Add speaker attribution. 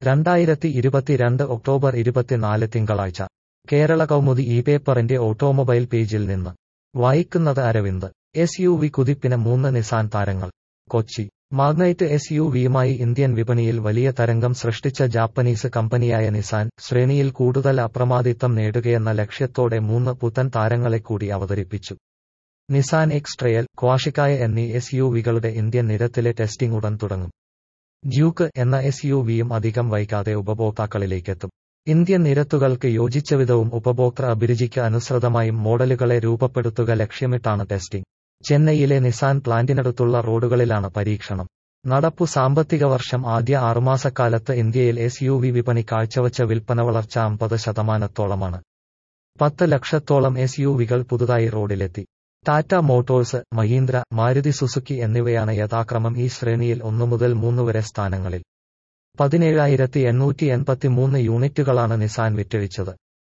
Speaker 1: രണ്ടായിരത്തി ഇരുപത്തിരണ്ട് ഒക്ടോബർ ഇരുപത്തിനാല് തിങ്കളാഴ്ച കേരള കൗമുദി ഈ പേപ്പറിന്റെ ഓട്ടോമൊബൈൽ പേജിൽ നിന്ന് വായിക്കുന്നത് അരവിന്ദ് എസ് യു വി കുതിപ്പിന് മൂന്ന് നിസാൻ താരങ്ങൾ കൊച്ചി മാഗ്നൈറ്റ് എസ് യു വിയുമായി ഇന്ത്യൻ വിപണിയിൽ വലിയ തരംഗം സൃഷ്ടിച്ച ജാപ്പനീസ് കമ്പനിയായ നിസാൻ ശ്രേണിയിൽ കൂടുതൽ അപ്രമാദിത്വം നേടുകയെന്ന ലക്ഷ്യത്തോടെ മൂന്ന് പുത്തൻ താരങ്ങളെ കൂടി അവതരിപ്പിച്ചു നിസാൻ എക്സ് ട്രയൽ ക്വാഷിക്കായ എന്നീ എസ് യു വികളുടെ ഇന്ത്യൻ നിരത്തിലെ ടെസ്റ്റിംഗ് ഉടൻ തുടങ്ങും ഡ്യൂക്ക് എന്ന എസ് യു വിയും അധികം വൈകാതെ ഉപഭോക്താക്കളിലേക്കെത്തും ഇന്ത്യൻ നിരത്തുകൾക്ക് യോജിച്ചവിധവും ഉപഭോക്തൃ അഭിരുചിക്ക് അനുസൃതമായും മോഡലുകളെ രൂപപ്പെടുത്തുക ലക്ഷ്യമിട്ടാണ് ടെസ്റ്റിംഗ് ചെന്നൈയിലെ നിസാൻ പ്ലാന്റിനടുത്തുള്ള റോഡുകളിലാണ് പരീക്ഷണം നടപ്പു സാമ്പത്തിക വർഷം ആദ്യ ആറുമാസക്കാലത്ത് ഇന്ത്യയിൽ എസ് യു വി വിപണി കാഴ്ചവച്ച വിൽപ്പന വളർച്ച അമ്പത് ശതമാനത്തോളമാണ് പത്ത് ലക്ഷത്തോളം എസ് യു വികൾ പുതുതായി റോഡിലെത്തി ടാറ്റ മോട്ടോഴ്സ് മഹീന്ദ്ര മാരുതി സുസുക്കി എന്നിവയാണ് യഥാക്രമം ഈ ശ്രേണിയിൽ ഒന്നു മുതൽ മൂന്ന് വരെ സ്ഥാനങ്ങളിൽ പതിനേഴായിരത്തി എണ്ണൂറ്റി എൺപത്തിമൂന്ന് യൂണിറ്റുകളാണ് നിസാൻ വിറ്റഴിച്ചത്